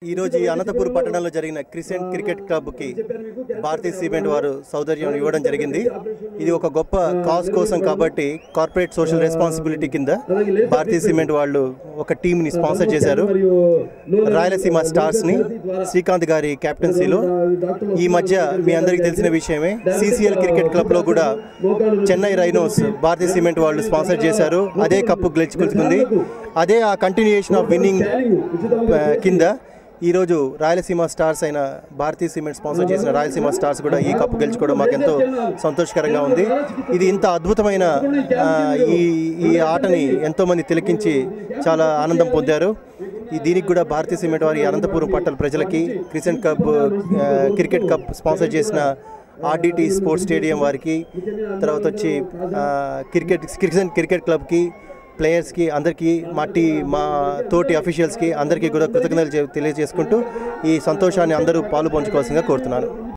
ఈరోజు ఈ అనంతపూర్ పట్టణంలో జరిగిన క్రిసెంట్ క్రికెట్ క్లబ్కి భారతీయ సిమెంట్ వారు సౌదర్యం ఇవ్వడం జరిగింది ఇది ఒక గొప్ప కాజ్ కోసం కాబట్టి కార్పొరేట్ సోషల్ రెస్పాన్సిబిలిటీ కింద భారతీయ సిమెంట్ వాళ్ళు ఒక టీంని స్పాన్సర్ చేశారు రాయలసీమ స్టార్స్ని శ్రీకాంత్ గారి కెప్టెన్సీలో ఈ మధ్య మీ అందరికీ తెలిసిన విషయమే సిసిఎల్ క్రికెట్ క్లబ్లో కూడా చెన్నై రైనోస్ భారతీయ సిమెంట్ వాళ్ళు స్పాన్సర్ చేశారు అదే కప్పు గెలుచుకుంటుంది అదే ఆ కంటిన్యూయేషన్ ఆఫ్ విన్నింగ్ కింద ఈరోజు రాయలసీమ స్టార్స్ అయిన భారతీయ సిమెంట్ స్పాన్సర్ చేసిన రాయలసీమ స్టార్స్ కూడా ఈ కప్పు గెలుచుకోవడం మాకు ఎంతో సంతోషకరంగా ఉంది ఇది ఇంత అద్భుతమైన ఆ, ఈ ఈ ఆటని ఎంతోమంది తిలకించి చాలా ఆనందం పొందారు ఈ దీనికి కూడా భారతీయ సిమెంట్ వారి అనంతపురం పట్టణ ప్రజలకి క్రిసెంట్ కప్ ఆ, క్రికెట్ కప్ స్పాన్సర్ చేసిన ఆర్డిటి స్పోర్ట్స్ స్టేడియం వారికి తర్వాత వచ్చి ఆ, క్రికెట్ క్రికెట్ క్రికెట్ క్లబ్కి ప్లేయర్స్కి అందరికీ మా టీ మా తోటి అఫీషియల్స్కి అందరికీ కూడా కృతజ్ఞతలు చె- తెలియజేసుకుంటూ ఈ సంతోషాన్ని అందరూ పాలు పంచుకోవాల్సిందిగా కోరుతున్నాను